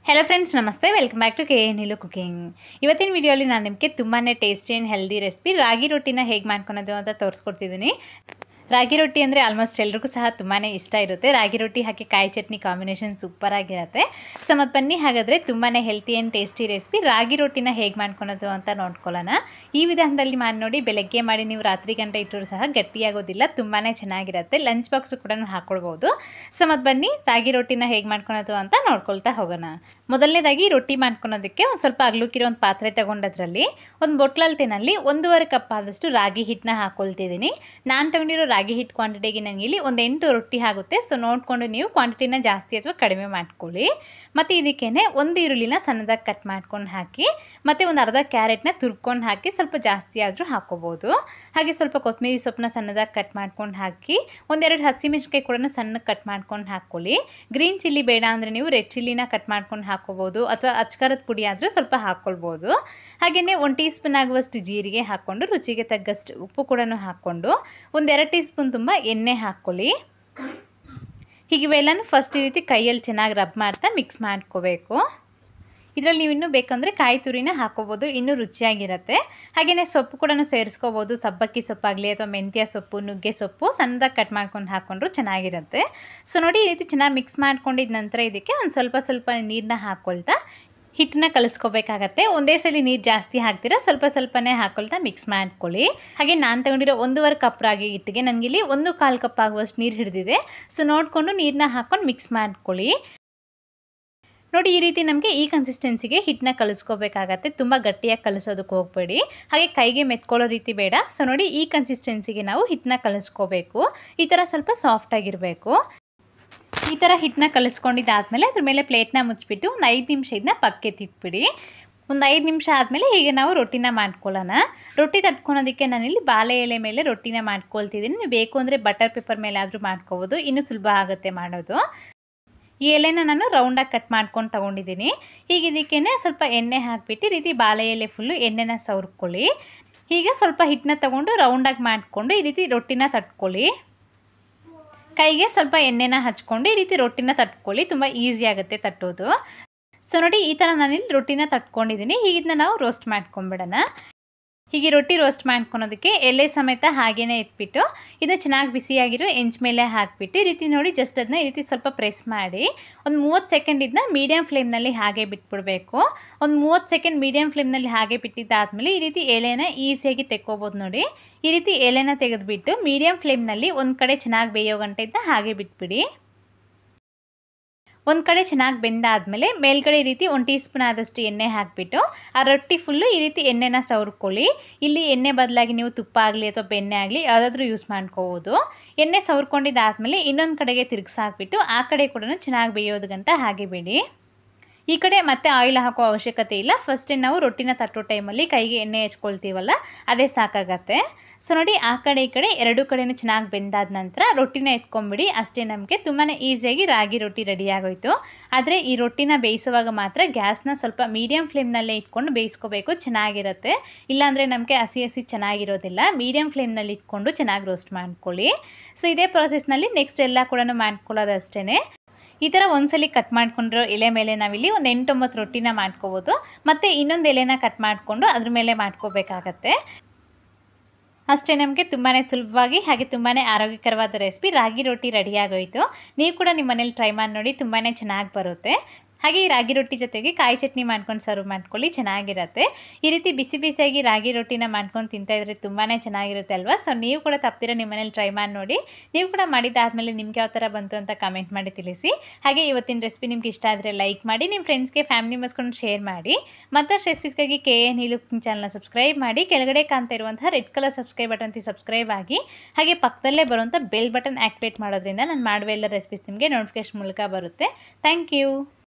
hello friends ನಮಸ್ತೆ welcome back to K N ಹಿಲು cooking ಇವತ್ತಿನ ವಿಡಿಯೋಲಿ ನಾನು ನಿಮಗೆ ತುಂಬಾ ಟೇಸ್ಟಿ ಆ್ಯಂಡ್ ಹೆಲ್ದಿ ರೆಸಿಪಿ ರಾಗಿ ರೊಟ್ಟಿನ ಹೇಗೆ ಮಾಡ್ಕೊಳೋದು ಅಂತ ತೋರಿಸ್ಕೊಡ್ತಿದ್ದೀನಿ ರಾಗಿ ರೊಟ್ಟಿ ಅಂದರೆ ಆಲ್ಮೋಸ್ಟ್ ಎಲ್ರಿಗೂ ಸಹ ತುಂಬಾ ಇಷ್ಟ ಇರುತ್ತೆ ರಾಗಿ ರೊಟ್ಟಿ ಹಾಕಿ ಕಾಯಿ ಚಟ್ನಿ ಕಾಂಬಿನೇಷನ್ ಸೂಪರಾಗಿರುತ್ತೆ ಸೊ ಮತ್ತು ಬನ್ನಿ ಹಾಗಾದರೆ ತುಂಬಾ ಹೆಲ್ತಿ ಆ್ಯಂಡ್ ಟೇಸ್ಟಿ ರೆಸಿಪಿ ರಾಗಿ ರೊಟ್ಟಿನ ಹೇಗೆ ಮಾಡ್ಕೊಳೋದು ಅಂತ ನೋಡ್ಕೊಳ್ಳೋಣ ಈ ವಿಧಾನದಲ್ಲಿ ಮಾಡಿ ನೋಡಿ ಬೆಳಗ್ಗೆ ಮಾಡಿ ನೀವು ರಾತ್ರಿ ಗಂಟೆ ಇಟ್ಟರು ಸಹ ಗಟ್ಟಿಯಾಗೋದಿಲ್ಲ ತುಂಬಾ ಚೆನ್ನಾಗಿರುತ್ತೆ ಲಂಚ್ ಬಾಕ್ಸು ಕೂಡ ಹಾಕ್ಕೊಳ್ಬೋದು ಸೊ ಮತ್ತು ಬನ್ನಿ ರಾಗಿ ರೊಟ್ಟಿನ ಹೇಗೆ ಮಾಡ್ಕೊಳೋದು ಅಂತ ನೋಡ್ಕೊಳ್ತಾ ಹೋಗೋಣ ಮೊದಲನೇದಾಗಿ ರೊಟ್ಟಿ ಮಾಡ್ಕೊಳೋದಕ್ಕೆ ಒಂದು ಸ್ವಲ್ಪ ಅಗ್ಲುಕ್ಕಿರೋ ಒಂದು ಪಾತ್ರೆ ತಗೊಂಡದ್ರಲ್ಲಿ ಒಂದು ಬೊಟ್ಲಲ್ತಿನಲ್ಲಿ ಒಂದೂವರೆ ಕಪ್ ಆದಷ್ಟು ರಾಗಿ ಹಿಟ್ಟನ್ನ ಹಾಕ್ಕೊಳ್ತಿದ್ದೀನಿ ನಾನು ತಗೊಂಡಿರೋ ರಾಗಿ ಹಿಟ್ಟು ಕ್ವಾಂಟಿಟಿಗೆ ನನಗೆ ಇಲ್ಲಿ ಒಂದು ಎಂಟು ರೊಟ್ಟಿ ಆಗುತ್ತೆ ಸೊ ನೋಡಿಕೊಂಡು ನೀವು ಕ್ವಾಂಟಿಟಿನ ಜಾಸ್ತಿ ಅಥವಾ ಕಡಿಮೆ ಮಾಡ್ಕೊಳ್ಳಿ ಮತ್ತು ಇದಕ್ಕೇನೆ ಒಂದು ಈರುಳ್ಳಿನ ಸಣ್ಣದಾಗಿ ಕಟ್ ಮಾಡ್ಕೊಂಡು ಹಾಕಿ ಮತ್ತು ಒಂದು ಅರ್ಧ ಕ್ಯಾರೆಟ್ನ ತುರ್ಕೊಂಡು ಹಾಕಿ ಸ್ವಲ್ಪ ಜಾಸ್ತಿ ಆದರೂ ಹಾಕ್ಕೋಬೋದು ಹಾಗೆ ಸ್ವಲ್ಪ ಕೊತ್ತಂಬರಿ ಸೊಪ್ಪನ್ನ ಸಣ್ಣದಾಗಿ ಕಟ್ ಮಾಡ್ಕೊಂಡು ಹಾಕಿ ಒಂದೆರಡು ಹಸಿಮೆಣ್ಸಿಕಾಯಿ ಕೂಡ ಸಣ್ಣಗೆ ಕಟ್ ಮಾಡ್ಕೊಂಡು ಹಾಕ್ಕೊಳ್ಳಿ ಗ್ರೀನ್ ಚಿಲ್ಲಿ ಬೇಡ ಅಂದರೆ ನೀವು ರೆಡ್ ಚಿಲ್ಲಿನ ಕಟ್ ಮಾಡ್ಕೊಂಡು ಹಾಕ್ಕೋಬೋದು ಅಥವಾ ಅಚ್ಕಾರದ ಪುಡಿ ಆದರೆ ಸ್ವಲ್ಪ ಹಾಕ್ಕೊಳ್ಬೋದು ಹಾಗೆಯೇ ಒಂದು ಟೀ ಸ್ಪೂನ್ ಆಗುವಷ್ಟು ಜೀರಿಗೆ ಹಾಕ್ಕೊಂಡು ರುಚಿಗೆ ತగ్గಷ್ಟು ಉಪ್ಪು ಕೂಡ ಹಾಕ್ಕೊಂಡು ಒಂದೆರಡು ಟೀ ಸ್ಪೂನ್ ತುಂಬ ಎಣ್ಣೆ ಹಾಕ್ಕೊಳ್ಳಿ ಹೀಗೆ ಇವೆಲ್ಲನೂ ಫಸ್ಟ್ ಈ ರೀತಿ ಕೈಯಲ್ಲಿ ಚೆನ್ನಾಗಿ ರಬ್ ಮಾಡ್ತಾ ಮಿಕ್ಸ್ ಮಾಡ್ಕೋಬೇಕು ಇದರಲ್ಲಿ ನೀವು ಇನ್ನೂ ಬೇಕಂದರೆ ಕಾಯಿ ತುರಿನ ಹಾಕೋಬೋದು ಇನ್ನೂ ರುಚಿಯಾಗಿರುತ್ತೆ ಹಾಗೆಯೇ ಸೊಪ್ಪು ಕೂಡ ಸೇರಿಸ್ಕೋಬೋದು ಸಬ್ಬಕ್ಕಿ ಸೊಪ್ಪಾಗಲಿ ಅಥವಾ ಮೆಂತ್ಯ ಸೊಪ್ಪು ನುಗ್ಗೆ ಸೊಪ್ಪು ಸಣ್ಣದಾಗಿ ಕಟ್ ಮಾಡ್ಕೊಂಡು ಹಾಕ್ಕೊಂಡ್ರು ಚೆನ್ನಾಗಿರುತ್ತೆ ಸೊ ನೋಡಿ ಈ ರೀತಿ ಚೆನ್ನಾಗಿ ಮಿಕ್ಸ್ ಮಾಡ್ಕೊಂಡಿದ ನಂತರ ಇದಕ್ಕೆ ಒಂದು ಸ್ವಲ್ಪ ಸ್ವಲ್ಪ ನೀರನ್ನ ಹಾಕ್ಕೊಳ್ತಾ ಹಿಟ್ಟನ್ನ ಕಲಿಸ್ಕೋಬೇಕಾಗತ್ತೆ ಒಂದೇ ಸಲ ನೀರು ಜಾಸ್ತಿ ಹಾಕ್ತೀರಾ ಸ್ವಲ್ಪ ಸ್ವಲ್ಪನೇ ಹಾಕ್ಕೊಳ್ತಾ ಮಿಕ್ಸ್ ಮಾಡ್ಕೊಳ್ಳಿ ಹಾಗೆ ನಾನು ತಗೊಂಡಿರೋ ಒಂದೂವರೆ ಕಪ್ ರಾಗಿ ಹಿಟ್ಟಿಗೆ ನನಗಿಲ್ಲಿ ಒಂದು ಕಾಲು ಕಪ್ ಆಗುವಷ್ಟು ನೀರು ಹಿಡಿದಿದೆ ಸೊ ನೋಡಿಕೊಂಡು ನೀರನ್ನ ಹಾಕ್ಕೊಂಡು ಮಿಕ್ಸ್ ಮಾಡ್ಕೊಳ್ಳಿ ನೋಡಿ ಈ ರೀತಿ ನಮಗೆ ಈ ಕನ್ಸಿಸ್ಟೆನ್ಸಿಗೆ ಹಿಟ್ಟನ್ನ ಕಲಿಸ್ಕೋಬೇಕಾಗತ್ತೆ ತುಂಬ ಗಟ್ಟಿಯಾಗಿ ಕಲಿಸೋದಕ್ಕೆ ಹೋಗಬೇಡಿ ಹಾಗೆ ಕೈಗೆ ಮೆತ್ಕೊಳ್ಳೋ ರೀತಿ ಬೇಡ ಸೊ ನೋಡಿ ಈ ಕನ್ಸಿಸ್ಟೆನ್ಸಿಗೆ ನಾವು ಹಿಟ್ಟನ್ನ ಕಲಿಸ್ಕೋಬೇಕು ಈ ಥರ ಸ್ವಲ್ಪ ಸಾಫ್ಟಾಗಿರಬೇಕು ಈ ಥರ ಹಿಟ್ಟನ್ನ ಕಲಿಸ್ಕೊಂಡಿದ್ದಾದಮೇಲೆ ಅದ್ರ ಮೇಲೆ ಪ್ಲೇಟ್ನ ಮುಚ್ಚಿಬಿಟ್ಟು ಒಂದು ಐದು ನಿಮಿಷ ಇದನ್ನ ಪಕ್ಕೆತ್ತಿಟ್ಬಿಡಿ ಒಂದು ಐದು ನಿಮಿಷ ಆದಮೇಲೆ ಹೀಗೆ ನಾವು ರೊಟ್ಟಿನ ಮಾಡ್ಕೊಳ್ಳೋಣ ರೊಟ್ಟಿ ತಟ್ಕೊಳೋದಕ್ಕೆ ನಾನಿಲ್ಲಿ ಬಾಳೆ ಎಲೆ ಮೇಲೆ ರೊಟ್ಟಿನ ಮಾಡ್ಕೊಳ್ತಿದ್ದೀನಿ ನೀವು ಬೇಕು ಅಂದರೆ ಬಟರ್ ಪೇಪರ್ ಮೇಲೆ ಆದರೂ ಮಾಡ್ಕೋಬೋದು ಇನ್ನೂ ಸುಲಭ ಆಗುತ್ತೆ ಮಾಡೋದು ಈ ಎಲೆನ ನಾನು ರೌಂಡಾಗಿ ಕಟ್ ಮಾಡ್ಕೊಂಡು ತೊಗೊಂಡಿದ್ದೀನಿ ಹೀಗೆ ಇದಕ್ಕೇ ಸ್ವಲ್ಪ ಎಣ್ಣೆ ಹಾಕಿಬಿಟ್ಟು ಈ ರೀತಿ ಬಾಳೆ ಎಲೆ ಫುಲ್ಲು ಎಣ್ಣೆನ ಸವರ್ಕೊಳ್ಳಿ ಹೀಗೆ ಸ್ವಲ್ಪ ಹಿಟ್ಟನ್ನ ತೊಗೊಂಡು ರೌಂಡಾಗಿ ಮಾಡಿಕೊಂಡು ಈ ರೀತಿ ರೊಟ್ಟಿನ ತಟ್ಕೊಳ್ಳಿ ಕೈಗೆ ಸ್ವಲ್ಪ ಎಣ್ಣೆನ ಹಚ್ಕೊಂಡು ಈ ರೀತಿ ರೊಟ್ಟಿನ ತಟ್ಕೊಳ್ಳಿ ತುಂಬ ಈಸಿ ಆಗುತ್ತೆ ತಟ್ಟೋದು ಸೊ ನೋಡಿ ಈ ಥರ ನಾನಿಲ್ಲಿ ರೊಟ್ಟಿನ ತಟ್ಕೊಂಡಿದ್ದೀನಿ ಹೀಗಿದ್ನ ನಾವು ರೋಸ್ಟ್ ಮಾಡ್ಕೊಂಬಿಡೋಣ ಹೀಗೆ ರೊಟ್ಟಿ ರೋಸ್ಟ್ ಮಾಡ್ಕೊಳೋದಕ್ಕೆ ಎಲೆ ಸಮೇತ ಹಾಗೇ ಇಟ್ಬಿಟ್ಟು ಇದನ್ನ ಚೆನ್ನಾಗಿ ಬಿಸಿಯಾಗಿರೋ ಎಂಚ್ ಮೇಲೆ ಹಾಕಿಬಿಟ್ಟು ಈ ರೀತಿ ನೋಡಿ ಜಸ್ಟ್ ಅದನ್ನ ಈ ರೀತಿ ಸ್ವಲ್ಪ ಪ್ರೆಸ್ ಮಾಡಿ ಒಂದು ಮೂವತ್ತು ಸೆಕೆಂಡ್ ಇದನ್ನ ಮೀಡಿಯಮ್ ಫ್ಲೇಮ್ನಲ್ಲಿ ಹಾಗೆ ಬಿಟ್ಬಿಡಬೇಕು ಒಂದು ಮೂವತ್ತು ಸೆಕೆಂಡ್ ಮೀಡಿಯಮ್ ಫ್ಲೇಮ್ನಲ್ಲಿ ಹಾಗೆ ಬಿಟ್ಟಿದ್ದಾದಮೇಲೆ ಈ ರೀತಿ ಎಲೆನ ಈಸಿಯಾಗಿ ತೆಕ್ಕೋಬೋದು ನೋಡಿ ಈ ರೀತಿ ಎಲೆನ ತೆಗೆದುಬಿಟ್ಟು ಮೀಡಿಯಮ್ ಫ್ಲೇಮ್ನಲ್ಲಿ ಒಂದು ಕಡೆ ಚೆನ್ನಾಗಿ ಬೇಯೋ ಗಂಟೆ ಇದ್ದ ಹಾಗೆ ಬಿಟ್ಬಿಡಿ ಒಂದು ಕಡೆ ಚೆನ್ನಾಗಿ ಬೆಂದಾದಮೇಲೆ ಮೇಲ್ಗಡೆ ಈ ರೀತಿ ಒಂದು ಟೀ ಸ್ಪೂನ್ ಆದಷ್ಟು ಎಣ್ಣೆ ಹಾಕಿಬಿಟ್ಟು ಆ ರೊಟ್ಟಿ ಫುಲ್ಲು ಈ ರೀತಿ ಎಣ್ಣೆನ ಸವರ್ಕೊಳ್ಳಿ ಇಲ್ಲಿ ಎಣ್ಣೆ ಬದಲಾಗಿ ನೀವು ತುಪ್ಪ ಆಗಲಿ ಅಥವಾ ಬೆಣ್ಣೆ ಆಗಲಿ ಯಾವುದಾದ್ರೂ ಯೂಸ್ ಮಾಡ್ಕೋಬೋದು ಎಣ್ಣೆ ಸವರ್ಕೊಂಡಿದ್ದಾದಮೇಲೆ ಇನ್ನೊಂದು ಕಡೆಗೆ ತಿರುಗಿಸಾಕ್ಬಿಟ್ಟು ಆ ಕಡೆ ಕೂಡ ಚೆನ್ನಾಗಿ ಬೇಯೋದು ಗಂಟ ಹಾಗೆ ಬಿಡಿ ಈ ಕಡೆ ಮತ್ತೆ ಆಯಿಲ್ ಹಾಕೋ ಅವಶ್ಯಕತೆ ಇಲ್ಲ ಫಸ್ಟೇ ನಾವು ರೊಟ್ಟಿನ ತಟ್ಟೋ ಟೈಮಲ್ಲಿ ಕೈಗೆ ಎಣ್ಣೆ ಹಚ್ಕೊಳ್ತೀವಲ್ಲ ಅದೇ ಸಾಕಾಗತ್ತೆ ಸೊ ನೋಡಿ ಆ ಕಡೆ ಈ ಕಡೆ ಎರಡು ಕಡೆನೂ ಚೆನ್ನಾಗಿ ಬೆಂದಾದ ನಂತರ ರೊಟ್ಟಿನ ಎತ್ಕೊಂಬಿಡಿ ಅಷ್ಟೇ ನಮಗೆ ತುಂಬಾ ಈಸಿಯಾಗಿ ರಾಗಿ ರೊಟ್ಟಿ ರೆಡಿ ಆಗೋಯ್ತು ಆದರೆ ಈ ರೊಟ್ಟಿನ ಬೇಯಿಸುವಾಗ ಮಾತ್ರ ಗ್ಯಾಸ್ನ ಸ್ವಲ್ಪ ಮೀಡಿಯಮ್ ಫ್ಲೇಮ್ನಲ್ಲೇ ಇಟ್ಕೊಂಡು ಬೇಯಿಸ್ಕೋಬೇಕು ಚೆನ್ನಾಗಿರುತ್ತೆ ಇಲ್ಲಾಂದರೆ ನಮಗೆ ಹಸಿ ಹಸಿ ಚೆನ್ನಾಗಿರೋದಿಲ್ಲ ಮೀಡಿಯಮ್ ಫ್ಲೇಮ್ನಲ್ಲಿ ಇಟ್ಕೊಂಡು ಚೆನ್ನಾಗಿ ರೋಸ್ಟ್ ಮಾಡ್ಕೊಳ್ಳಿ ಸೊ ಇದೇ ಪ್ರಾಸೆಸ್ನಲ್ಲಿ ನೆಕ್ಸ್ಟ್ ಎಲ್ಲ ಕೂಡ ಮಾಡ್ಕೊಳ್ಳೋದು ಅಷ್ಟೇ ಈ ಥರ ಒಂದ್ಸಲಿ ಕಟ್ ಮಾಡ್ಕೊಂಡಿರೋ ಎಲೆ ಮೇಲೆ ನಾವಿಲ್ಲಿ ಒಂದು ಎಂಟೊಂಬತ್ತು ರೊಟ್ಟಿನ ಮಾಡ್ಕೋಬೋದು ಮತ್ತು ಇನ್ನೊಂದು ಎಲೆನ ಕಟ್ ಮಾಡಿಕೊಂಡು ಅದ್ರ ಮೇಲೆ ಮಾಡ್ಕೋಬೇಕಾಗತ್ತೆ ಅಷ್ಟೇ ನಮಗೆ ತುಂಬಾ ಸುಲಭವಾಗಿ ಹಾಗೆ ತುಂಬಾ ಆರೋಗ್ಯಕರವಾದ ರೆಸಿಪಿ ರಾಗಿ ರೊಟ್ಟಿ ರೆಡಿಯಾಗೋಯಿತು ನೀವು ಕೂಡ ನಿಮ್ಮ ಮನೇಲಿ ಟ್ರೈ ಮಾಡಿ ನೋಡಿ ತುಂಬಾ ಚೆನ್ನಾಗಿ ಬರುತ್ತೆ ಹಾಗೆ ಈ ರಾಗಿ ರೊಟ್ಟಿ ಜೊತೆಗೆ ಕಾಯಿ ಚಟ್ನಿ ಮಾಡ್ಕೊಂಡು ಸರ್ವ್ ಮಾಡ್ಕೊಳ್ಳಿ ಚೆನ್ನಾಗಿರುತ್ತೆ ಈ ರೀತಿ ಬಿಸಿ ಬಿಸಿಯಾಗಿ ರಾಗಿ ರೊಟ್ಟಿನ ಮಾಡ್ಕೊಂಡು ತಿಂತಾ ಇದ್ರೆ ತುಂಬಾ ಚೆನ್ನಾಗಿರುತ್ತೆ ಅಲ್ವಾ ಸೊ ನೀವು ಕೂಡ ತಪ್ಪಿರ ನಿಮ್ಮ ಮನೇಲಿ ಟ್ರೈ ಮಾಡಿ ನೋಡಿ ನೀವು ಕೂಡ ಮಾಡಿದ್ದಾದಮೇಲೆ ನಿಮ್ಗೆ ಯಾವ ಥರ ಬಂತು ಅಂತ ಕಮೆಂಟ್ ಮಾಡಿ ತಿಳಿಸಿ ಹಾಗೆ ಇವತ್ತಿನ ರೆಸಿಪಿ ನಿಮ್ಗೆ ಇಷ್ಟ ಆದರೆ ಲೈಕ್ ಮಾಡಿ ನಿಮ್ಮ ಫ್ರೆಂಡ್ಸ್ಗೆ ಫ್ಯಾಮಿಲಿ ಮೆಂಬರ್ಸ್ಕೊಂಡು ಶೇರ್ ಮಾಡಿ ಮತ್ತಷ್ಟು ರೆಸಿಪೀಸ್ಗಾಗಿ ಕೆ ಎನ್ ಈ ಕುಕಿಂಗ್ ಚಾನಲ್ನ ಸಬ್ಸ್ಕ್ರೈಬ್ ಮಾಡಿ ಕೆಳಗಡೆ ಕಾಣ್ತಾ ಇರುವಂತಹ red colour subscribe button subscribe ಆಗಿ ಹಾಗೆ ಪಕ್ಕದಲ್ಲೇ ಬರುವಂಥ ಬೆಲ್ ಬಟನ್ ಆ್ಯಕ್ಟಿವೇಟ್ ಮಾಡೋದ್ರಿಂದ ನಾನು ಮಾಡುವ ಎಲ್ಲ ರೆಸಿಪೀಸ್ ನಿಮಗೆ ನೋಟಿಫಿಕೇಶನ್ ಮೂಲಕ ಬರುತ್ತೆ ಥ್ಯಾಂಕ್ ಯು